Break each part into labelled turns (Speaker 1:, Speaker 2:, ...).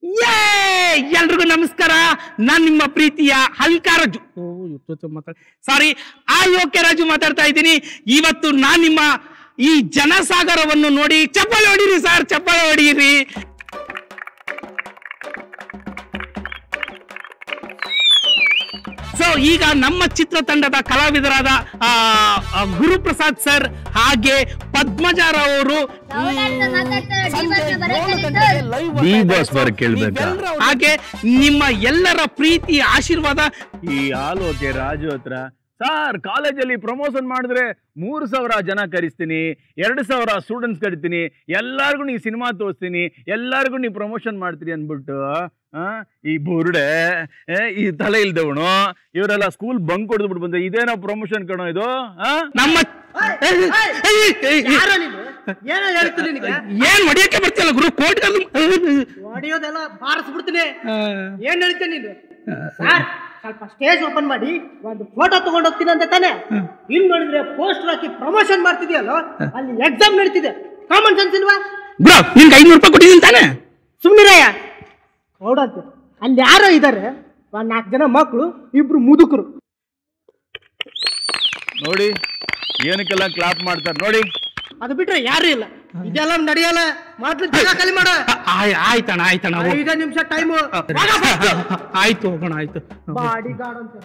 Speaker 1: ಯೇ ಎಲ್ರಿಗೂ ನಮಸ್ಕಾರ ನಾನ್ ನಿಮ್ಮ ಪ್ರೀತಿಯ ಹಲ್ಕಾರ ರಾಜು ಮಾತಾಡ ಸಾರಿ ಆ ಯೋಕೆ ರಾಜು ಮಾತಾಡ್ತಾ ಇದ್ದೀನಿ ಇವತ್ತು ನಾನ್ ನಿಮ್ಮ ಈ ಜನಸಾಗರವನ್ನು ನೋಡಿ ಚಪ್ಪಾಳೆ ಹೊಡೀರಿ ಸರ್ ಚಪ್ಪಾಳೆ ಹೊಡೀರಿ ಸೊ ಈಗ ನಮ್ಮ ಚಿತ್ರತಂಡದ ಕಲಾವಿದರಾದ ಆ, ಆ, ಗುರುಪ್ರಸಾದ್ ಸರ್ ಹಾಗೆ ಪದ್ಮಜಾರಾವ್ ಅವರು
Speaker 2: ಡಿ ಬಾಸ್ ಬರ ಕೇಳ್ಬೇಕಾ
Speaker 1: ಹಾಗೆ ನಿಮ್ಮ ಎಲ್ಲರ ಪ್ರೀತಿ ಆಶೀರ್ವಾದ
Speaker 2: ಈ ಆಲೋಕೆ ರಾಜು ಹತ್ರ ಸಾರ್ ಕಾಲೇಜಲ್ಲಿ ಪ್ರಮೋಷನ್ ಮಾಡಿದ್ರೆ ಮೂರು ಸಾವಿರ ಜನ ಕರಿಸ್ತೀನಿ ಎರಡು ಸಾವಿರ ಸ್ಟೂಡೆಂಟ್ಸ್ ಕರಿತೀನಿ ಎಲ್ಲಾರ್ಗು ನೀವು ಸಿನಿಮಾ ತೋರಿಸ್ತೀನಿ ಎಲ್ಲಾರ್ಗು ನೀವು ಪ್ರಮೋಷನ್ ಮಾಡ್ತೀರಿ ಅಂದ್ಬಿಟ್ಟು ಆ, ಈ ಬುರುಡೆ ಏ, ಈ ತಲೆ ಇಲ್ದವನು ಇವರೆಲ್ಲ ಸ್ಕೂಲ್ ಬಂಕ್ ಹೊಡೆದ್ಬಿಟ್ಟು ಬಂದ್ರೆ ಇದೇನೋ ಪ್ರಮೋಷನ್ ಕಣೋ ಇದು ಆ?
Speaker 1: ನಮ್ಮ
Speaker 3: ಯಾರೋ ನೀನು ಏನೋ ಹೇಳ್ತೀನಿ ನಿನಗೆ
Speaker 1: ಏನ್ ಹೊಡಿಯಕ್ಕೆ ಬರ್ತಿಲ್ಲ ಗುರು ಕೋರ್ಟ್
Speaker 3: ಹೊಡೆಯೋದೆಲ್ಲ ಬಾರಿಸ್ಬಿಡ್ತೀನಿ ಏನ್ ಹೇಳ್ತೀನಿ ನೀನು ಸರ್ ಸ್ವಲ್ಪ ಸ್ಟೇಜ್ ಓಪನ್ ಮಾಡಿ ಒಂದು ಫೋಟೋ ತಗೊಂಡು ಹೋಗ್ತೀನಿ ಅಂತ ತಾನೆ ಇಲ್ಲಿ ನೋಡಿದ್ರೆ ಪೋಸ್ಟರ್ ಹಾಕಿ ಪ್ರಮೋಷನ್ ಮಾಡ್ತಿದ್ಯಲ್ಲ ಅಲ್ಲಿ ಎಕ್ಸಾಮ್ ನಡೀತಿದೆ ಕಾಮನ್ ಸೆನ್ಸ್ ಇಲ್ವಾ
Speaker 1: ಬ್ರೋ ನಿನ್ಗೆ ಐನೂರು ರೂಪಾಯಿ ಕೊಟ್ಟಿದ್ದೀನಿ ತಾನೆ
Speaker 3: ಸುಮ್ನಿರಯ್ಯ ಹೌದಂತೆ ಅಲ್ಲಿ ಯಾರೋ ಇದ್ದಾರೆ ಒಂದ್ ನಾಲ್ಕು ಜನ ಮಕ್ಕಳು ಇಬ್ರು ಮುದುಕರು
Speaker 2: ನೋಡಿ ಏನಕ್ಕೆಲ್ಲ ಕ್ಲಾಪ್ ಮಾಡ್ತಾರೆ ನೋಡಿ
Speaker 3: ಅದು ಬಿಟ್ರೆ ಯಾರು ಇಲ್ಲ ಇದೆಲ್ಲ ನಡೆಯಲ್ಲ ಮೊದ್ಲು ಜಾಗ ಖಾಲಿ ಮಾಡ
Speaker 1: ಆಯ್- ಆಯ್ತಣ್ಣ ಆಯ್ತಣ್ಣ ಹೋಗ್.
Speaker 3: ಐದೇ ನಿಮಿಷ ಟೈಮು
Speaker 1: ಆಯ್ತು ಹೋಗೋಣ ಆಯ್ತು
Speaker 3: ಬಾಡಿ ಗಾರ್ಡ್ ಅಂತ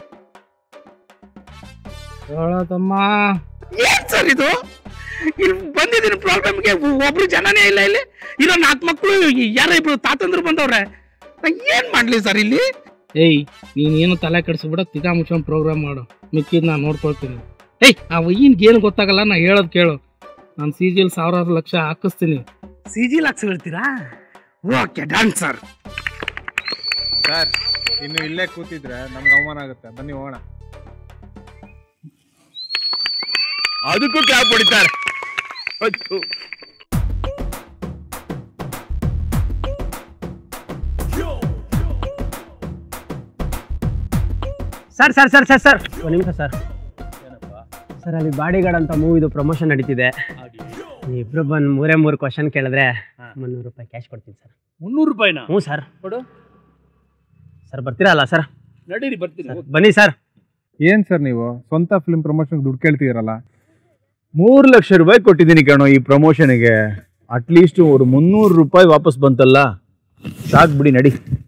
Speaker 1: ತಮ್ಮ ಏನ್ ಸರ್ ಇದು ಇಲ್ಲಿ ಬಂದಿದ್ದೀನಿ ಪ್ರಾಬ್ಲಮ್ಗೆ ಒಬ್ರು ಜನನೇ ಇಲ್ಲ ಇಲ್ಲಿ ಇರೋ ನಾಲ್ಕು ಮಕ್ಕಳು ಯಾರೋ ಇಬ್ರು ತಾತಂದ್ರು ಬಂದವ್ರೆ ನಾ ಏನ್ ಮಾಡ್ಲಿ ಸರ್ ಇಲ್ಲಿ
Speaker 4: ಏಯ್ ನೀನ್ ಏನು ತಲೆ ಕೆಡಿಸ್ಬಿಡ ತಿಗಾ ಮುಚ್ಕೊಂಡ್ ಪ್ರೋಗ್ರಾಮ್ ಮಾಡು ಮಿಕ್ಕಿದ್ ನಾನು ನೋಡ್ಕೊಳ್ತೀನಿ ಏಯ್ ಆ ವಯ್ಯನ್ಗೆ ಏನು ಗೊತ್ತಾಗಲ್ಲ ನಾ ಹೇಳೋದ್ ಕೇಳು ನಾನು ಸಿ ಜಿಲ್ ಸಾವಿರಾರು ಲಕ್ಷ ಹಾಕಿಸ್ತೀನಿ
Speaker 1: ಸಿ ಜಿ ಲಾಕ್ಸ್ ಹೇಳ್ತೀರಾ ಓಕೆ ಡನ್ ಸರ್
Speaker 5: ಸರ್ ಇನ್ನು ಇಲ್ಲೇ ಕೂತಿದ್ರೆ ನಮ್ಗೆ ಅವಮಾನ ಆಗುತ್ತೆ ಬನ್ನಿ ಹೋಗೋಣ
Speaker 2: ಅದಕ್ಕೂ ಕ್ಲಾಪ್ ಹೊಡಿತಾರೆ ಅಚ್ಚು.
Speaker 6: Sir sir sir sir sir ಒಂದು ನಿಮಿಷ ಸರ್ ಸರ್ ಅಲ್ಲಿ ಬಾಡಿಗಾರ್ಡ್ ಅಂತ ಮೂವಿದು ಪ್ರಮೋಷನ್ ನಡೀತಿದೆ ಇಬ್ರು ಬಂದು ಮೂರೇ ಮೂರು ಕ್ವಶನ್ ಕೇಳಿದ್ರೆ ಮುನ್ನೂರು ರೂಪಾಯಿ ಕ್ಯಾಶ್ ಕೊಡ್ತೀನಿ ಸರ್
Speaker 1: ಮುನ್ನೂರು ರೂಪಾಯಿನ
Speaker 6: ಹ್ಞೂ ಸರ್
Speaker 1: ಕೊಡು.
Speaker 6: ಸರ್ ಬರ್ತೀರಲ್ಲ ಸರ್
Speaker 1: ನಡೀರಿ ಬರ್ತೀನಿ
Speaker 6: ಸರ್, ಬನ್ನಿ ಸರ್
Speaker 5: ಏನ್ ಸರ್ ನೀವು ಸ್ವಂತ ಫಿಲ್ಮ್ ಪ್ರಮೋಷನ್ ದುಡ್ಡು ಕೇಳ್ತಿದ್ದೀರಲ್ಲ
Speaker 2: ಮೂರು ಲಕ್ಷ ರೂಪಾಯಿ ಕೊಟ್ಟಿದ್ದೀನಿ ಕಣೋ ಈ ಪ್ರಮೋಷನ್ಗೆ ಅಟ್ಲೀಸ್ಟ್ ಒಂದು ಮುನ್ನೂರು ರೂಪಾಯಿ ವಾಪಸ್ ಬಂತಲ್ಲ ಸಾಕ್ ಬಿಡಿ ನಡಿ